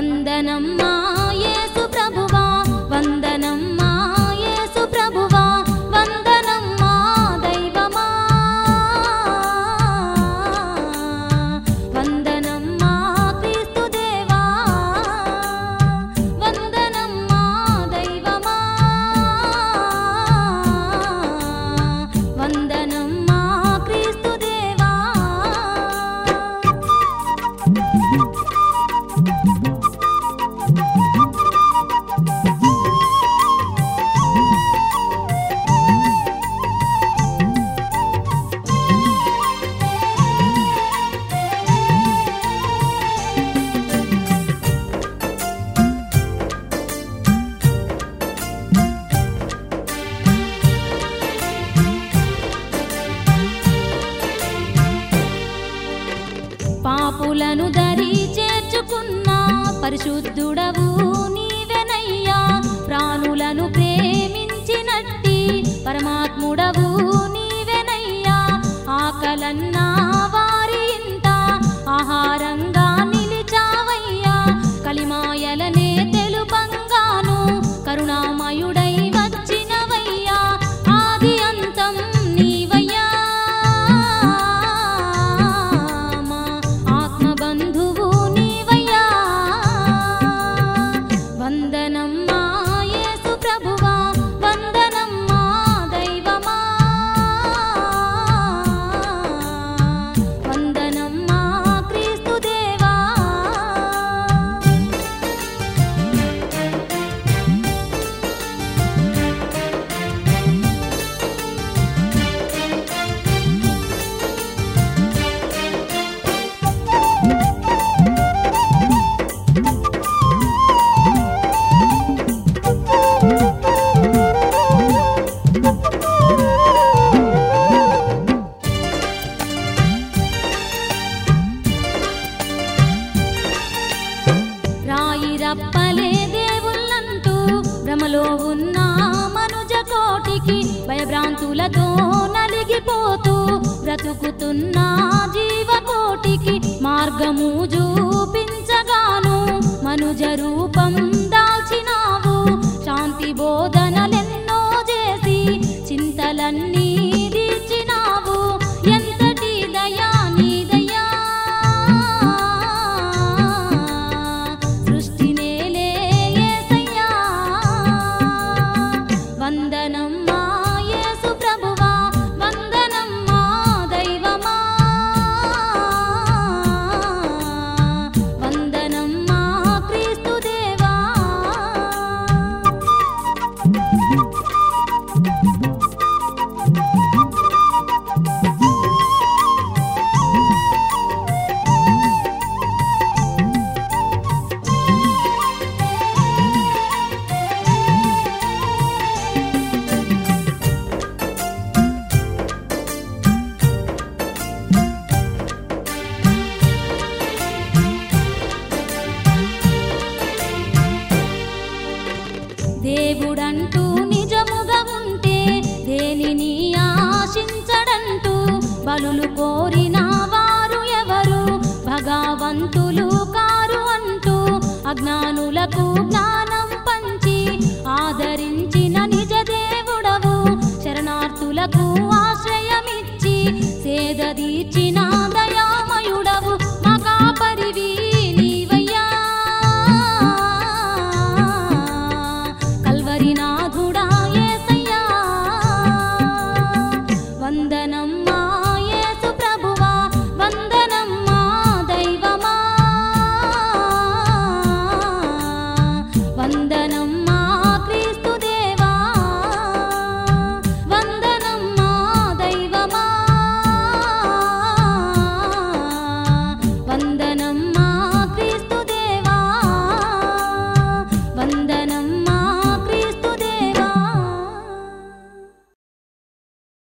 వందనమ్మా యేసు ప్రభువా వందనమ్మా యేసు ప్రభువా వందనమ్మా దైవమా వందనమ్మా క్రీస్తు దేవా వందనమ్మా దైవమా వందనమ్మా క్రీస్తు దేవా పాపులను దరి చేర్చుకున్న పరిశుద్ధుడవు నీవెనయ్యా ప్రాణులను ప్రేమించినట్టి పరమాత్ముడవు నీవెనయ్యా ఆకలన్నా వారి ఇంట ఆహారంగా నిలిచావయ్యా కలిమాయలనే తెలుపంగాను కరుణామయుడై వచ్చినవయ్యా ఆది అంతం నీవయ్యా మా ఆత్మబంధువు నీవయ్యా వందనమ్మా యేసు ప్రభువా వందనమ్మా దైవమా వందనమ్మా క్రీస్తు దేవా రాయి రప్పలే దేవుళ్ళంటూ భ్రమలో ఉన్న మనుజ కోటికి భయభ్రాంతులతో నలిగిపోతూ బ్రతుకుతున్న జీవకోటికి మార్గము చూపించగాను మనుజ రూపం దాల్చినావు శాంతి బోధనలెన్నో చేసి చింతలన్నీ తీర్చినావు ఎంతటి దయా నీ దయా సృష్టి నేలే యేసయ్యా వందనమ్మా యేసు ప్రభువా వందనమ్మా దైవమా వందనమ్మా క్రీస్తు దేవా దేవుడంటూ నిజముగా ఉంటే దేనిని ఆశించడంటూ బలులు కోరిన వారు ఎవరు భగవంతులు కారు అంటూ అజ్ఞానులకు జ్ఞాన